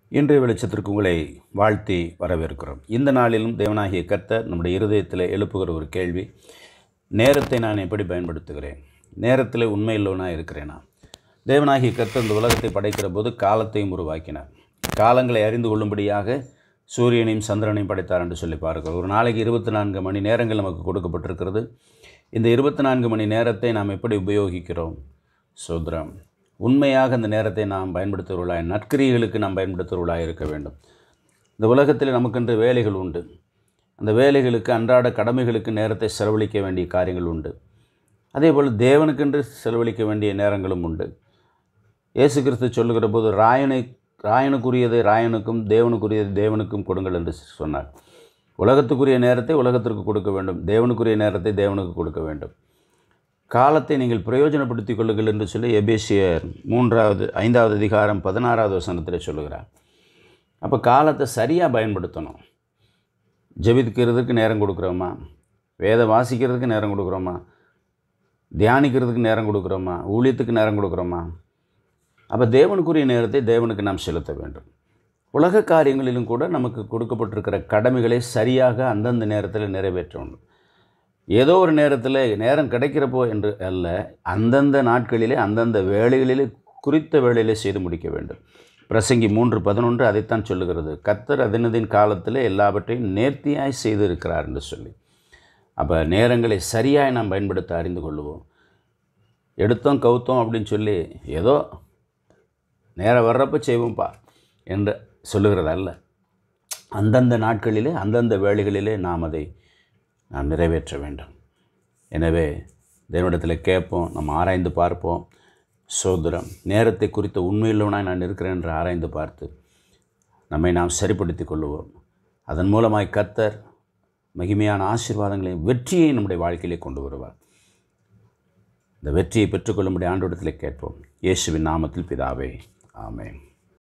இன்றைய வெளிச்சத்திற்கு உங்களை வாழ்த்தி வரவேற்கிறோம் இந்த நாளிலும் தேவனாகிய கர்த்தர் நம்முடைய இருதயத்தில் எழுப்புகிற ஒரு கேள்வி நேரத்தை நான் எப்படி பயன்படுத்துகிறேன் நேரத்தில் உண்மையுள்ளவனாக இருக்கிறேனா தேவனாகிய கர்த்தர் இந்த உலகத்தை படைக்கிற போது காலத்தையும் உருவாக்கினார் காலங்களை அறிந்து கொள்ளும்படியாக சூரியனையும் சந்திரனையும் படைத்தார் என்று சொல்லி பார்க்கிறோம் ஒரு நாளைக்கு இருபத்தி நான்கு மணி நேரங்கள் நமக்கு கொடுக்கப்பட்டிருக்கிறது இந்த இருபத்தி நான்கு மணி நேரத்தை நாம் எப்படி உபயோகிக்கிறோம் சோத்ரம் உண்மையாக இந்த நேரத்தை நாம் பயன்படுத்துகிறவர்களாய் நற்கிரிகளுக்கு நாம் பயன்படுத்துகிறவர்களாக இருக்க வேண்டும் இந்த உலகத்தில் நமக்கென்று வேலைகள் உண்டு அந்த வேலைகளுக்கு அன்றாட கடமைகளுக்கு நேரத்தை செலவழிக்க வேண்டிய காரியங்கள் உண்டு அதே போல் தேவனுக்கென்று செலவழிக்க வேண்டிய நேரங்களும் உண்டு இயேசு கிறிஸ்து சொல்லுகிற போது ராயனை ராயனுக்குரியதை ராயனுக்கும் தேவனுக்குரியதை தேவனுக்கும் கொடுங்கள் என்று சொன்னார் உலகத்துக்குரிய நேரத்தை உலகத்திற்கு கொடுக்க வேண்டும் தேவனுக்குரிய நேரத்தை தேவனுக்கு கொடுக்க வேண்டும் காலத்தை நீங்கள் பிரயோஜனப்படுத்திக் கொள்ளுங்கள் என்று சொல்லி எபேசியர் மூன்றாவது ஐந்தாவது அதிகாரம் பதினாறாவது வசனத்தில் சொல்லுகிறார் அப்போ காலத்தை சரியாக பயன்படுத்தணும் ஜெபிக்கிறதுக்கு நேரம் கொடுக்குறோமா வேதை வாசிக்கிறதுக்கு நேரம் கொடுக்குறோமா தியானிக்கிறதுக்கு நேரம் கொடுக்குறோமா ஊழியத்துக்கு நேரம் கொடுக்குறோமா அப்போ தேவனுக்குரிய நேரத்தை தேவனுக்கு நாம் செலுத்த வேண்டும் உலக காரியங்களிலும் கூட நமக்கு கொடுக்கப்பட்டிருக்கிற கடமைகளை சரியாக அந்தந்த நேரத்தில் நிறைவேற்ற வேண்டும் ஏதோ ஒரு நேரத்தில் நேரம் கிடைக்கிறப்போ என்று அல்ல அந்தந்த நாட்களிலே அந்தந்த வேலைகளிலே குறித்த வேலையிலே செய்து முடிக்க வேண்டும் பிரசங்கி மூன்று பதினொன்று அதைத்தான் சொல்லுகிறது கத்தர் அதனதின் காலத்தில் எல்லாவற்றையும் நேர்த்தியாய் செய்திருக்கிறார் என்று சொல்லி அப்போ நேரங்களை சரியாய் நாம் பயன்படுத்த அறிந்து கொள்ளுவோம் எடுத்தோம் கவுத்தோம் அப்படின்னு சொல்லி ஏதோ நேரம் வர்றப்ப செய்வோம்ப்பா என்று சொல்லுகிறது அல்ல அந்தந்த நாட்களிலே அந்தந்த வேலைகளிலே நாம் அதை நாம் நிறைவேற்ற வேண்டும் எனவே தேவனிடத்தில் கேட்போம் நம்ம ஆராய்ந்து பார்ப்போம் சோதரம் நேரத்தை குறித்த உண்மையுள்ளவனாய் நான் இருக்கிறேன் என்று ஆராய்ந்து பார்த்து நம்மை நாம் சரிப்படுத்தி கொள்ளுவோம் அதன் மூலமாய் கத்தர் மகிமையான ஆசீர்வாதங்களையும் வெற்றியை நம்முடைய வாழ்க்கையிலே கொண்டு வருவார் இந்த வெற்றியை பெற்றுக்கொள்ளும்படி ஆண்டோடத்தில் கேட்போம் இயேசுவின் நாமத்தில் பிதாவே ஆமென்